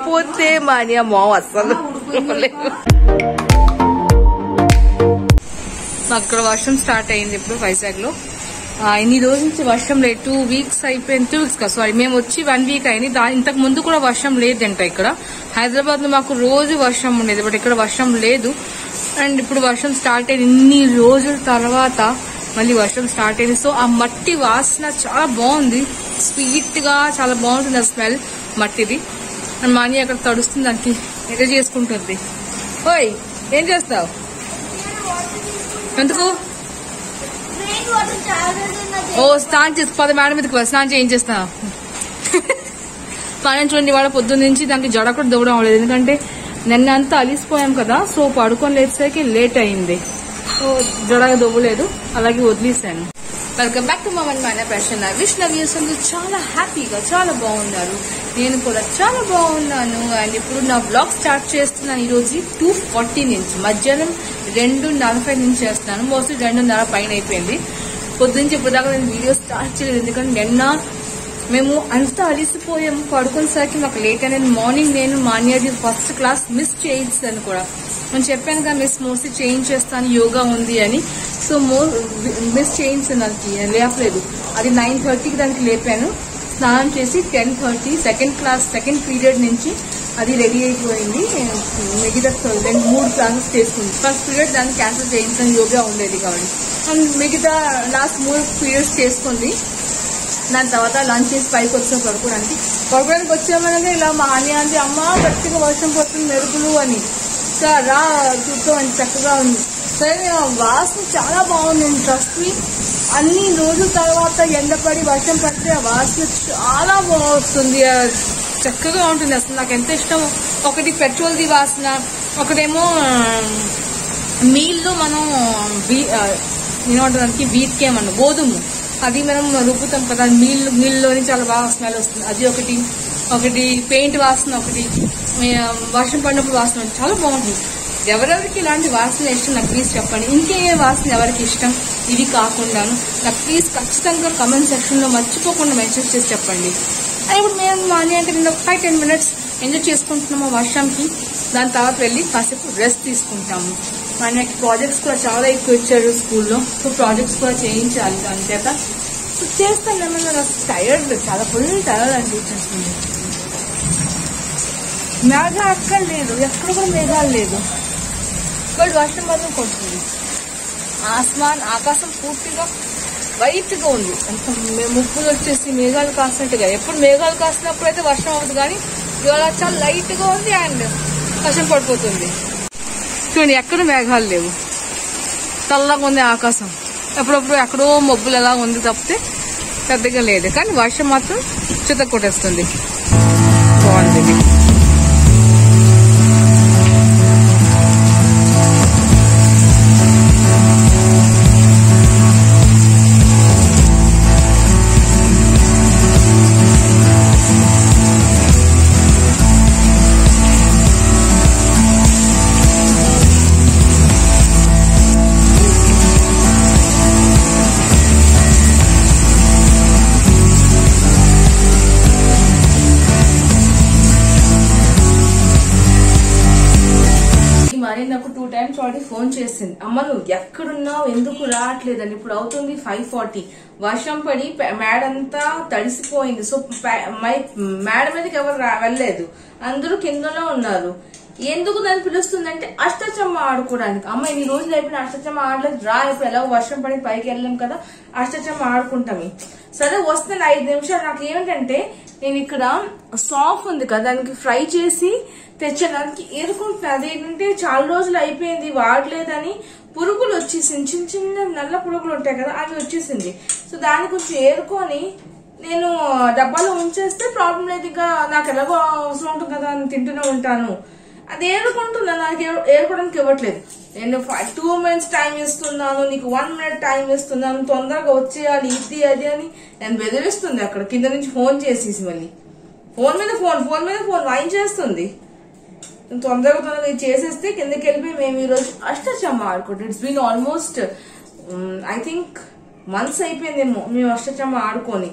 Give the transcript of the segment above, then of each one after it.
లేకపోతే మాని అమ్మ అసలు అక్కడ వర్షం స్టార్ట్ అయింది ఇప్పుడు వైజాగ్ లో ఆ, ఇన్ని రోజుల నుంచి వర్షం లేదు టూ వీక్స్ అయిపోయింది టూ వీక్స్ కదా సారీ మేము వచ్చి వన్ వీక్ అయింది దా ఇంతకు ముందు కూడా వర్షం లేదంట ఇక్కడ హైదరాబాద్ లో మాకు రోజు వర్షం ఉండేది బట్ ఇక్కడ వర్షం లేదు అండ్ ఇప్పుడు వర్షం స్టార్ట్ అయింది ఇన్ని రోజుల తర్వాత మళ్ళీ వర్షం స్టార్ట్ అయింది సో ఆ మట్టి వాసన చాలా బాగుంది స్వీట్ గా చాలా బాగుంటుంది ఆ స్మెల్ మట్టిది అండ్ మాని అక్కడ తడుస్తుంది దానికి ఎగ చేసుకుంటుంది ఓయ్ ఏం చేస్తావు ఎందుకు రెయిన్ వాటర్ చాలా ఉన్నది ఓ స్నానం చేసి పద మేడం మీదకి వా, స్నానం చేయించేస్తా పని చూడండి వాళ్ళ పొద్దున్న నుంచి దానికి జడ కూడా దూవడం అవ్వలేదు ఎందుకంటే నిన్న అంతా అలిసిపోయాం కదా సో పడుకొని లేచేసరికి లేట్ అయింది సో జడ దొవ్వలేదు అలాగే వదిలేసాను వెల్కమ్ బ్యాక్ టు మమన్ మైన ప్యాషన్ విష్ నవ్యూస్ అందరూ చాలా హ్యాపీగా చాలా బాగున్నారు నేను కూడా చాలా బాగున్నాను అండ్ ఇప్పుడు నా బ్లాగ్ స్టార్ట్ చేస్తున్నాను ఈ రోజు టూ ఫార్టీ నుంచి మధ్యాహ్నం రెండు నలభై నుంచి చేస్తున్నాను మోస్ట్లీ రెండున్నర పైన అయిపోయింది పొద్దునుంచి ఇప్పుడు దాకా నేను వీడియో స్టార్ట్ చేయలేదు ఎందుకంటే నిన్న మేము అంతా అలిసిపోయాము పడుకునేసరికి మాకు లేట్ అనేది మార్నింగ్ నేను మాన్యాది ఫస్ట్ క్లాస్ మిస్ చేయించాను కూడా నేను చెప్పాను కదా మిస్ మోస్ట్లీ చేంజ్ చేస్తాను యోగా ఉంది అని సో మో మిస్ చేయించాను దానికి లేపలేదు అది నైన్ థర్టీకి దానికి లేపాను స్నానం చేసి ten thirty second class second period నుంచి అది రెడీ అయిపోయింది మిగతా రెండు మూడు క్లాసెస్ చేసుకుంది ఫస్ట్ పీరియడ్ దాన్ని క్యాన్సిల్ చేయించాను యోగా ఉండేది కాబట్టి అండ్ మిగతా లాస్ట్ మూడు పీరియడ్స్ చేసుకుంది దాని తర్వాత లంచ్ చేసి పైకి వచ్చాం పడుకోవడానికి పడుకోవడానికి వచ్చామనగా ఇలా మా అని అంటే అమ్మ గట్టిగా వర్షం పడుతుంది మెరుపులు అని సార్ రా చూద్దాం అని చక్కగా ఉంది సరే ఆ వాసన చాలా బాగుంది ట్రస్ట్ మీ అన్ని రోజుల తర్వాత ఎండపడి వర్షం పడితే ఆ వాసన చాలా బాగుంటుంది ఆ చక్కగా ఉంటుంది అసలు నాకు ఎంత ఇష్టం ఒకటి పెట్రోల్ది వాసన ఒకటేమో మీల్లో మనం బీ- ఆ, ఏమంటానికి వీట్ కేమన్న గోధుమ అది మనం రుబ్బుతాం కదా మీల్ మీల్లోని చాలా బాగా స్మెల్ వస్తుంది అది ఒకటి ఒకటి పెయింట్ వాసన ఒకటి ఆ, వర్షం పడినప్పుడు వాసన చాలా బాగుంటుంది ఎవరెవరికి ఇలాంటి వాసన ఇష్టం నాకు ప్లీజ్ చెప్పండి ఇంకే ఏ వాసన ఎవరికి ఇష్టం ఇది కాకుండాను నాకు ప్లీజ్ ఖచ్చితంగా కమెంట్ సెక్షన్ లో మర్చిపోకుండా మెన్షన్ చేసి చెప్పండి ఆ, ఇప్పుడు మేము మాని అంటే నేను ఫైవ్ టెన్ మినిట్స్ ఎంజాయ్ చేసుకుంటున్నాము వర్షంకి దాని తర్వాత వెళ్ళి కాసేపు రెస్ట్ తీసుకుంటాము మనకి ప్రాజెక్ట్స్ కూడా చాలా ఎక్కువ ఇచ్చారు స్కూల్లో సో ప్రాజెక్ట్స్ కూడా చేయించాలి దాని చేత సో చేస్తాను ఏమన్నా నాకు టైర్డ్ చాలా ఫుల్ టైర్డ్ అనిపించేస్తుంది మేఘ అక్కడ లేదు ఎక్కడ కూడా మేఘాలు లేదు బట్ వర్షం మాత్రం కొడుతుంది ఆస్మాన్ ఆకాశం పూర్తిగా వైట్ గా ఉంది అంత మే- ముప్పులు వచ్చేసి మేఘాలు కాసినట్టుగా ఎప్పుడు మేఘాలు కాసినప్పుడు అయితే వర్షం అవుతుంది కానీ ఇవాళ చాలా లైట్ గా ఉంది అండ్ వర్షం పడిపోతుంది చూడండి ఎక్కడ మేఘాలు లేవు చల్లగా ఉంది ఆకాశం ఎప్పుడప్పుడు ఎక్కడో మబ్బులు ఎలా ఉంది తప్పితే పెద్దగా లేదు కానీ వర్షం మాత్రం చిత్త కొట్టేస్తుంది బాగుంది ఇది. ఈ మరి నాకు టూ టైమ్స్ ఆల్రెడీ ఫోన్ చేసింది అమ్మ నువ్వు ఎక్కడున్నావు ఎందుకు రావట్లేదని ఇప్పుడు అవుతుంది ఫైవ్ ఫార్టీ వర్షం పడి ప- మేడ అంతా తడిసిపోయింది సో ప- మై- మేడ మీదకి ఎవరు రా- వెళ్ళలేదు అందరూ కిందలో ఉన్నారు ఎందుకు నన్ను పిలుస్తుందంటే అష్టచమ్మ ఆడుకోవడానికి అమ్మ ఇన్ని రోజులు అయిపోయిన అష్టచమ్మ ఆడలేదు రా ఇప్పుడు ఎలా వర్షం పడి పైకి వెళ్ళాం కదా అష్టచమ్మ ఆడుకుంటామి సరే వస్తాను ఐదు నిమిషాలు నాకు ఏమిటంటే నేను ఇక్కడ సాఫ్ ఉంది కదా దానికి ఫ్రై చేసి తెచ్చడానికి ఏరుకుంటున్నాను అదేంటంటే చాలా రోజులు అయిపోయింది వాడలేదని పురుగులు వచ్చేసింది చిన్న చిన్న నల్ల పురుగులు ఉంటాయి కదా అవి వచ్చేసింది సో దాన్ని కొంచెం ఏరుకొని నేను డబ్బాలో ఉంచేస్తే ప్రాబ్లం లేదు ఇంకా నాకు ఎలాగో అవసరం ఉంటుంది కదా అని తింటూనే ఉంటాను అది ఏరుకుంటున్నా నాకు ఏ- ఏరుకోవడానికి ఇవ్వట్లేదు నేను టూ మినిట్స్ టైం ఇస్తున్నాను నీకు వన్ మినిట్ టైం ఇస్తున్నాను తొందరగా వచ్చేయాలి ఇది అది అని నేను బెదిరిస్తుంది అక్కడ కింద నుంచి ఫోన్ చేసేసి మళ్ళీ ఫోన్ మీద ఫోన్ ఫోన్ మీద ఫోన్ వాయించేస్తుంది తొందరగా తొందరగా ఇది చేసేస్తే కిందకి వెళ్ళిపోయి మేము ఈరోజు అష్టచమ్మ ఆడుకుంటాం it's been almost I think months అయిపోయిందేమో మేము అష్టచమ్మ ఆడుకొని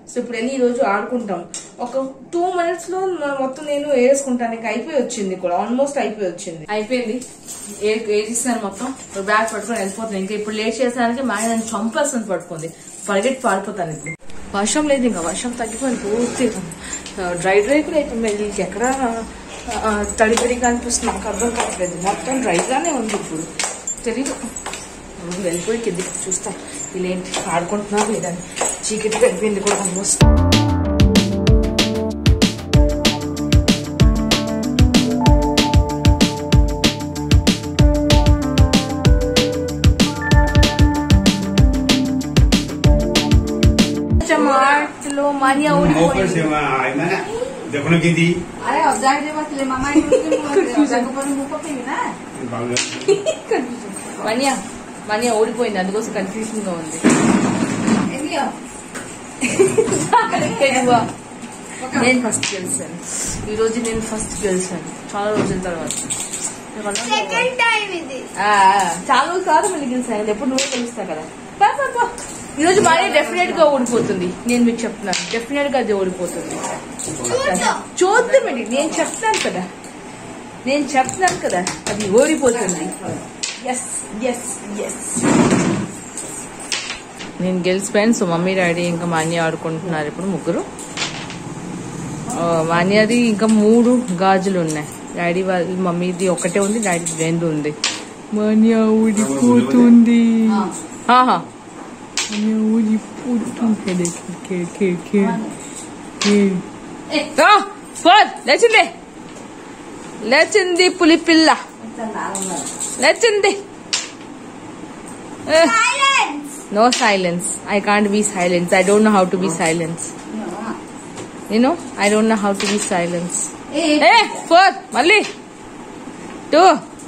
సో ఇప్పుడు వెళ్ళి ఈ రోజు ఆడుకుంటాం ఒక టూ మినిట్స్ లో నా మొత్తం నేను వేసుకుంటాను ఇంకా అయిపోయి వచ్చింది కూడా ఆల్మోస్ట్ అయిపోయి వచ్చింది అయిపోయింది ఏ- వేసేసాను మొత్తం ఇప్పుడు బ్యాగ్ పట్టుకొని వెళ్ళిపోతాను ఇంకా ఇప్పుడు లేట్ చేసానికి మా ఆయన నన్ను చంపేస్తుంది పట్టుకుంది పరిగెట్టి పారిపోతాను ఇప్పుడు వర్షం లేదు ఇంకా వర్షం తగ్గిపోయింది పూర్తి డ్రై డ్రై కూడా అయిపోయింది వీళ్ళకి ఎక్కడ ఆ, తడి తడిగా అనిపిస్తుంది నాకు అర్థం కావట్లేదు మొత్తం డ్రైగానే ఉంది ఇప్పుడు తెలీదు వెళ్ళిపోయి కిందికి చూస్తాం వీళ్ళేంటి ఆడుకుంటున్నారు లేదని చీకటి అయిపోయింది కూడా ఆల్మోస్ట్ ఆటలో మానియా ऊपर ఊడిపోయింది से वहाँ आए ना देखो ना किंदी అరే అబ్జర్వ్ చేయబట్టలే మా మనియా మనియా ఓడిపోయింది అందుకోసం కన్ఫ్యూజన్ గా ఉంది నేను ఫస్ట్ గెలిచాను ఈ రోజు నేను ఫస్ట్ గెలిచాను చాలా రోజుల తర్వాత సెకండ్ టైం ఇది ఆ, చాలా రోజులు కాదు మళ్ళీ గెలిచాను ఎప్పుడు నువ్వే గెలుస్తా కదా పా, పా, పా. ఈ రోజు మానే డెఫినెట్ గా ఓడిపోతుంది నేను మీకు చెప్తున్నాను డెఫినెట్ గా అది ఓడిపోతుంది చూద్దాం చూద్దామండి నేను చెప్తాను కదా నేను చెప్తాను కదా అది ఓడిపోతుంది ఎస్ ఎస్ ఎస్ నేను గెలిచిపోయాను సో మమ్మీ డాడీ ఇంకా మాన్య ఆడుకుంటున్నారు ఇప్పుడు ముగ్గురు ఆ, మాన్యది ఇంకా మూడు గాజులు ఉన్నాయి డాడీ వాళ్ళ మమ్మీది ఒకటే ఉంది డాడీ రెండు ఉంది మాన్య ఊడిపోతుంది ఆహా మాన్య ఊడిపోతుంది కే, కే, కే, కే. ఆ, ఫోన్ లేచింది లేచింది పులి పిల్ల లేచింది silence no silence I can't be silence I don't know how to be silence you know I don't know how to be silence ఏ ఫోర్ మళ్ళీ టూ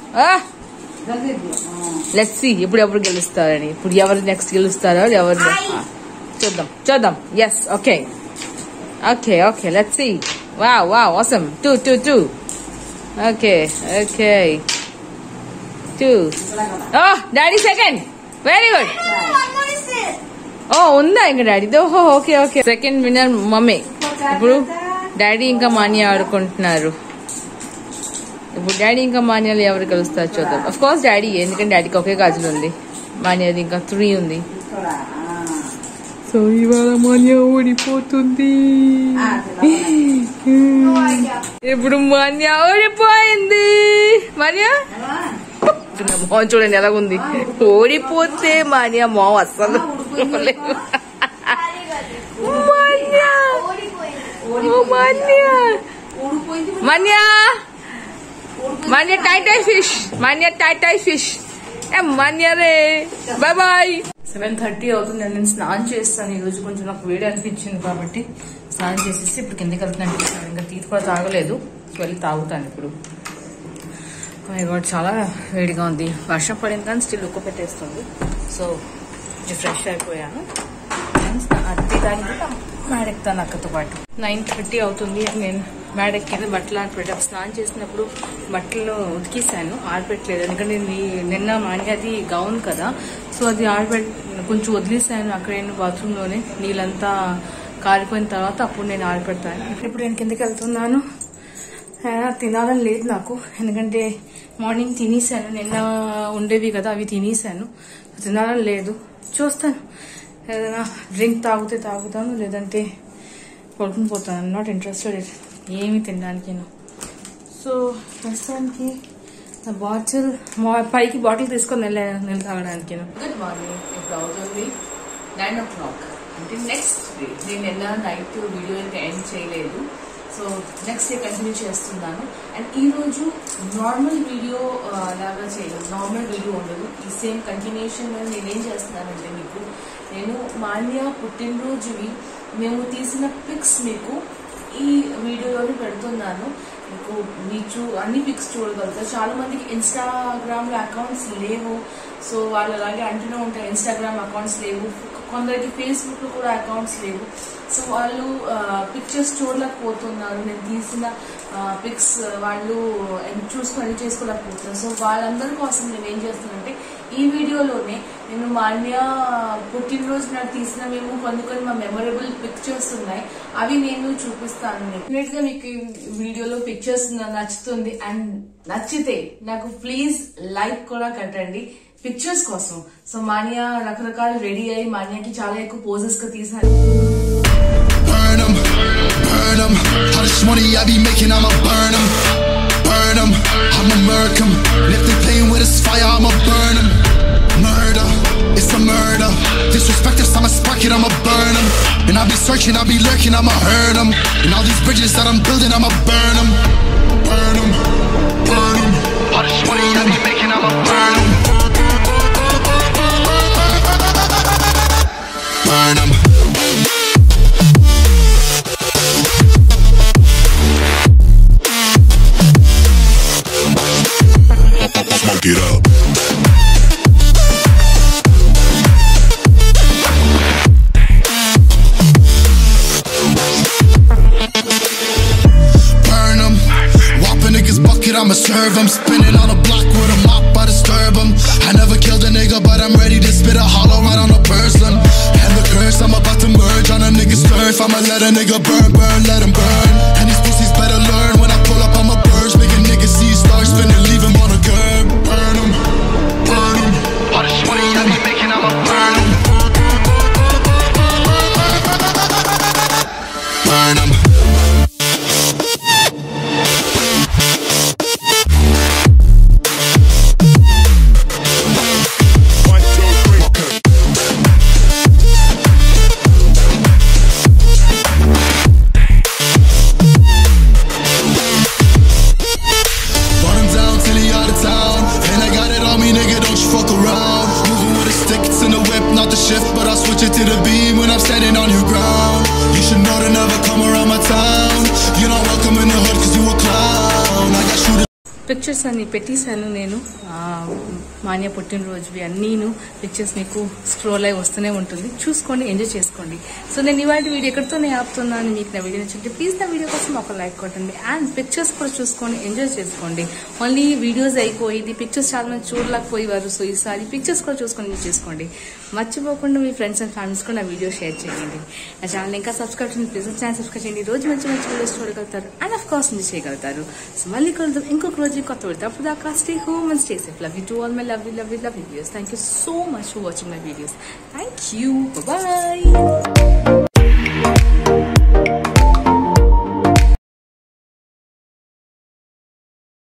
లెట్స్ సి ఇప్పుడు ఎవరు గెలుస్తారని ఇప్పుడు ఎవరు నెక్స్ట్ గెలుస్తారో ఎవరు ఆ, చూద్దాం చూద్దాం yes okay okay okay let's see wow wow awesome two two two okay okay two ఓ డాడీ సెకండ్ వెరీ గుడ్ ఓ ఉందా ఇంకా డాడీ ఓహో okay okay second winner mummy ఇప్పుడు డాడీ ఇంకా మాన్య ఆడుకుంటున్నారు ఇప్పుడు డాడీ ఇంకా మాన్యాలు ఎవరు కలుస్తారు చూద్దాం అఫ్ కోర్స్ డాడీ ఎందుకంటే డాడీకి ఒకే గాజులు ఉంది మాన్యాది ఇంకా త్రీ ఉంది సో ఇవాళ మాన్య ఓడిపోతుంది ఇప్పుడు మాన్య ఓడిపోయింది మాన్య మోహన్ చూడండి ఎలాగుంది ఓడిపోతే మాన్య మోహం అస్సలు లేదు. మాన్య ఓ మాన్య మాన్య మాన్య టైటై ఫిష్ మాన్య టైటై ఫిష్ ఏ మాన్య రే బాయ్ బాయ్ సెవెన్ థర్టీ అవుతుంది నేను స్నానం చేస్తాను ఈ రోజు కొంచెం నాకు వేడి అనిపించింది కాబట్టి స్నానం చేసేసి ఇప్పుడు కిందకి వెళ్తున్నాను ఇంకా టీ కూడా తాగలేదు సో వెళ్ళి తాగుతాను ఇప్పుడు మై గాడ్ చాలా వేడిగా ఉంది వర్షం పడింది కానీ స్టిల్ ఉక్క పెట్టేస్తుంది సో కొంచెం ఫ్రెష్ అయిపోయాను అద్దె తాగితే మేడెక్తాను అక్కతో పాటు నైన్ థర్టీ అవుతుంది నేను మేడెక్కింది బట్టలు ఆడిపెట్టాను స్నానం చేసినప్పుడు బట్టలు ఉతికేసాను ఆడిపెట్టలేదు ఎందుకంటే నీ- నిన్న మాన్యది గౌన్ కదా సో అది ఆడిపెట్ కొంచెం వదిలేసాను అక్కడ నేను బాత్రూంలోనే నీళ్ళంతా కాలిపోయిన తర్వాత అప్పుడు నేను ఆడిపెడతాను ఇప్పుడు నేను కిందకి వెళ్తున్నాను ఆ, తినాలని లేదు నాకు ఎందుకంటే మార్నింగ్ తినేసాను నిన్న ఉండేవి కదా అవి తినేసాను తినాలని లేదు చూస్తాను ఏదైనా డ్రింక్ తాగితే తాగుతాను లేదంటే పడుకుని పోతాను నాట్ ఇంట్రెస్టెడ్ ఏమి తినడానికి సో ప్రస్తుతానికి నా బాటిల్ మా- పైకి బాటిల్ తీసుకొని వెళ్ళా నీళ్ళు తాగడానికి గుడ్ మార్నింగ్ ఇప్పుడు అవుతుంది నైన్ ఓ క్లాక్ అంటే నెక్స్ట్ డే నేను నిన్న నైట్ వీడియో ఇంకా ఎండ్ చేయలేదు సో నెక్స్ట్ డే కంటిన్యూ చేస్తున్నాను అండ్ ఈ రోజు నార్మల్ వీడియో లాగా చేయలేదు నార్మల్ వీడియో ఉండదు ఈ సేమ్ కంటిన్యూషన్ నేనేం చేస్తున్నానంటే మీకు నేను మాన్య పుట్టినరోజువి మేము తీసిన పిక్స్ మీకు ఈ వీడియోలోనే పెడుతున్నాను మీకు మీరు చూ అన్ని పిక్స్ చూడగలుగుతారు చాలా మందికి ఇన్స్టాగ్రామ్ లో అకౌంట్స్ లేవు సో వాళ్ళు అలాగే అంటూనే ఉంటారు ఇన్స్టాగ్రామ్ అకౌంట్స్ లేవు కొందరికి ఫేస్బుక్ లో కూడా అకౌంట్స్ లేవు సో వాళ్ళు పిక్చర్స్ చూడలేకపోతున్నారు నేను తీసిన పిక్స్ వాళ్ళు చూసుకొని చేసుకోలేకపోతున్నారు సో వాళ్ళందరి కోసం నేను ఏం చేస్తున్నానంటే ఈ వీడియోలోనే నేను మాన్య పుట్టినరోజు నాడు తీసిన మేము కొన్ని కొన్ని మా మెమొరబుల్ పిక్చర్స్ ఉన్నాయి అవి నేను చూపిస్తాను డెఫినెట్ గా మీకు ఈ వీడియోలో పిక్చర్స్ నచ్చుతుంది అండ్ నచ్చితే నాకు ప్లీజ్ లైక్ కూడా కట్టండి పిక్చర్స్ కోసం సో మాన్య రకరకాల రెడీ అయ్యి మాన్యకి చాలా ఎక్కువ పోజెస్ గా తీసాను burn 'em, burn 'em. All this money I be making, I'ma burn 'em, burn 'em. I'ma murk 'em. And if they playing with this fire, I'ma burn 'em. Murder, it's a murder. Disrespect us, I'ma spark it, I'ma burn 'em. And I be searching, I be lurking, I'ma hurt 'em. And all these bridges that I'm building, I'ma burn 'em, burn 'em, burn 'em. All this money I be making, I'ma burn 'em. Burn 'em. Smoke it up. Burn 'em. Whop a nigga's bucket, I'ma serve 'em. Spinning on a block with a mop, I disturb 'em. I never killed a nigga, but I'm ready to spit a hollow right on a person. And the curse, I'm about to merge on a nigga's turf. I'ma let a nigga burn, burn, let him burn. And these pussies better learn when I pull up, I'ma burst. Make a nigga see stars spinning, leave him on a curb. Burn 'em, burn 'em. All this money I be making, I'ma burn 'em. Burn 'em. One, two, three, okay. Run him down till he out of town. And I got it on me, nigga, don't you fuck around. Moving with a stick, it's in the whip, not the shift. But I'll switch it to the beam when I'm standing on your ground. You should know to never come around my town. You're not welcome in the hood cause you a clown. I got shooters. Pictures అన్ని పెట్టేశాను నేను ఆ, మాన్య పుట్టినరోజువి అన్నీను pictures మీకు scroll అయి వస్తూనే ఉంటుంది చూసుకోండి ఎంజాయ్ చేసుకోండి సో నేను ఇవాళ వీడియో ఎక్కడితోనే ఆపుతున్నాను మీకు నా వీడియో నచ్చింటే ప్లీజ్ నా వీడియో కోసం ఒక లైక్ కొట్టండి అండ్ పిక్చర్స్ కూడా చూసుకోండి ఎంజాయ్ చేసుకోండి ఓన్లీ వీడియోస్ అయిపోయింది పిక్చర్స్ చాలా మంది చూడలేకపోయేవారు సో ఈసారి పిక్చర్స్ కూడా చూసుకొని ఎంజాయ్ చేసుకోండి మర్చిపోకుండా మీ ఫ్రెండ్స్ అండ్ ఫ్యామిలీస్ కూడా నా వీడియో షేర్ చేయండి నా ఛానల్ ఇంకా సబ్స్క్రైబ్ చేయండి ప్లీజ్ ఛానల్ సబ్స్క్రైబ్ చేయండి రోజు మంచి మంచి వీడియోస్ చూడగలుగుతారు అండ్ ఆఫ్ కోర్స్ ఎంజాయ్ చేయగలుగుతారు సో మళ్ళీ కలుద్దాం ఇంకొక రోజు కొత్త వీడియో అప్పుడు దాకా stay home and stay safe love you to all my love you love you love videos thank you so much for watching my videos thank you bye